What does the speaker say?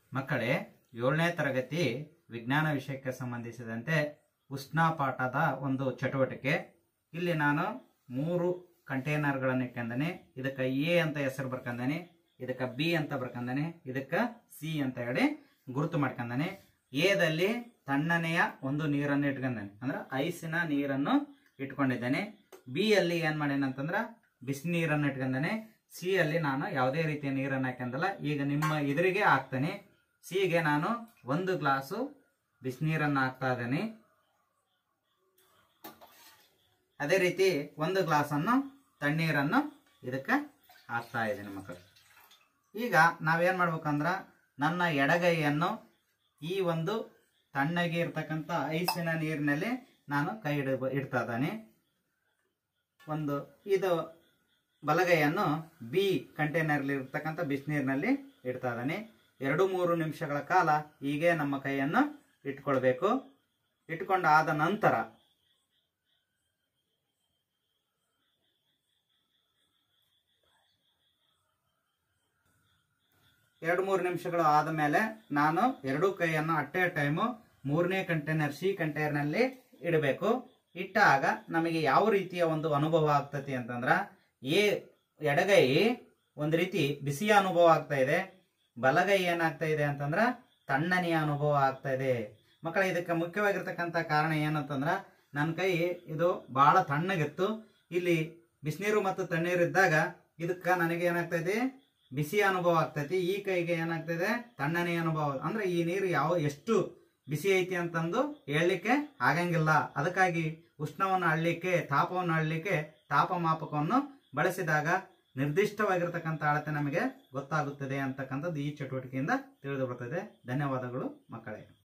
ಮಕ್ಕಳೇ ಏಳನೇ ತರಗತಿ ವಿಜ್ಞಾನ ವಿಷಯಕ್ಕೆ ಸಂಬಂಧಿಸಿದಂತೆ ಉಷ್ಣಪಾಠದ ಒಂದು ಚಟುವಟಿಕೆ ಇಲ್ಲಿ ನಾನು ಮೂರು ಕಂಟೈನರ್ಗಳನ್ನು ಇಟ್ಕೊಂಡನೆ ಇದಕ್ಕೆ ಎ ಅಂತ ಹೆಸರು ಬರ್ಕಂದಾನೆ ಇದಕ್ಕೆ ಬಿ ಅಂತ ಬರ್ಕಂದಾನೆ ಇದಕ್ಕೆ ಸಿ ಅಂತ ಹೇಳಿ ಗುರುತು ಮಾಡ್ಕಂದಾನೆ ಎದಲ್ಲಿ ತಣ್ಣನೆಯ ಒಂದು ನೀರನ್ನು ಇಟ್ಕೊಂಡಾನೆ ಅಂದ್ರೆ ಐಸಿನ ನೀರನ್ನು ಇಟ್ಕೊಂಡಿದ್ದಾನೆ ಬಿ ಅಲ್ಲಿ ಏನ್ ಮಾಡೇನ ಅಂತಂದ್ರ ಬಿಸಿ ನೀರನ್ನು ಇಟ್ಕೊಂಡಾನೆ ಸಿ ಅಲ್ಲಿ ನಾನು ಯಾವುದೇ ರೀತಿಯ ನೀರನ್ನು ಹಾಕಂದಲ್ಲ ಈಗ ನಿಮ್ಮ ಎದುರಿಗೆ ಹಾಕ್ತಾನೆ ಸಿಗೆ ನಾನು ಒಂದು ಗ್ಲಾಸು ಬಿಸಿನೀರನ್ನು ಹಾಕ್ತಾ ಇದ್ದೇನೆ ಅದೇ ರೀತಿ ಒಂದು ಗ್ಲಾಸನ್ನು ತಣ್ಣೀರನ್ನು ಇದಕ್ಕೆ ಹಾಕ್ತಾ ಇದ್ದೀನಿ ಮಕ್ಕಳು ಈಗ ನಾವೇನು ಮಾಡ್ಬೇಕಂದ್ರ ನನ್ನ ಎಡಗೈಯನ್ನು ಈ ಒಂದು ತಣ್ಣಗೆ ಇರ್ತಕ್ಕಂಥ ಐಸಿನ ನೀರಿನಲ್ಲಿ ನಾನು ಕೈ ಇಡ ಇಡ್ತಾ ಇದ್ದಾನೆ ಒಂದು ಇದು ಬಲಗೈಯನ್ನು ಬಿ ಕಂಟೈನರ್ಲಿ ಇರ್ತಕ್ಕಂಥ ಬಿಸಿನೀರಿನಲ್ಲಿ ಇಡ್ತಾ ಇದ್ದಾನೆ ಎರಡು ಮೂರು ನಿಮಿಷಗಳ ಕಾಲ ಹೀಗೆ ನಮ್ಮ ಕೈಯನ್ನು ಇಟ್ಕೊಳ್ಬೇಕು ಇಟ್ಕೊಂಡಾದ ನಂತರ ಎರಡು ಮೂರು ನಿಮಿಷಗಳು ಆದ ಮೇಲೆ ನಾನು ಎರಡೂ ಕೈಯನ್ನು ಅಟ್ ಎ ಟೈಮು ಮೂರನೇ ಕಂಟೈನರ್ ಸಿ ಕಂಟೈನರ್ನಲ್ಲಿ ಇಡಬೇಕು ಇಟ್ಟಾಗ ನಮಗೆ ಯಾವ ರೀತಿಯ ಒಂದು ಅನುಭವ ಆಗ್ತತಿ ಅಂತಂದ್ರ ಏ ಎಡಗೈ ಒಂದು ರೀತಿ ಬಿಸಿಯ ಅನುಭವ ಆಗ್ತಾ ಇದೆ ಬಲಗೈ ಏನಾಗ್ತಾ ಇದೆ ಅಂತಂದ್ರ ತಣ್ಣನೆಯ ಅನುಭವ ಆಗ್ತಾ ಇದೆ ಮಕ್ಕಳ ಇದಕ್ಕೆ ಮುಖ್ಯವಾಗಿರ್ತಕ್ಕಂಥ ಕಾರಣ ಏನಂತಂದ್ರ ನನ್ನ ಕೈ ಇದು ಬಹಳ ತಣ್ಣಗಿತ್ತು ಇಲ್ಲಿ ಬಿಸಿನೀರು ಮತ್ತು ತಣ್ಣೀರು ಇದ್ದಾಗ ಇದಕ್ಕೆ ನನಗೆ ಏನಾಗ್ತಾ ಇದೆ ಬಿಸಿ ಅನುಭವ ಆಗ್ತೈತಿ ಈ ಕೈಗೆ ಏನಾಗ್ತದೆ ತಣ್ಣನೆಯ ಅನುಭವ ಅಂದ್ರೆ ಈ ನೀರು ಯಾವ ಎಷ್ಟು ಬಿಸಿ ಐತಿ ಅಂತಂದು ಹೇಳಲಿಕ್ಕೆ ಆಗಂಗಿಲ್ಲ ಅದಕ್ಕಾಗಿ ಉಷ್ಣವನ್ನು ಅಳ್ಲಿಕ್ಕೆ ತಾಪವನ್ನು ಅಳ್ಲಿಕ್ಕೆ ತಾಪಮಾಪಕವನ್ನು ಬಳಸಿದಾಗ ನಿರ್ದಿಷ್ಟವಾಗಿರ್ತಕ್ಕಂಥ ಅಳತೆ ನಮಗೆ ಗೊತ್ತಾಗುತ್ತದೆ ಅಂತಕ್ಕಂಥದ್ದು ಈ ಚಟುವಟಿಕೆಯಿಂದ ತಿಳಿದು ಬರ್ತದೆ ಧನ್ಯವಾದಗಳು ಮಕ್ಕಳೇ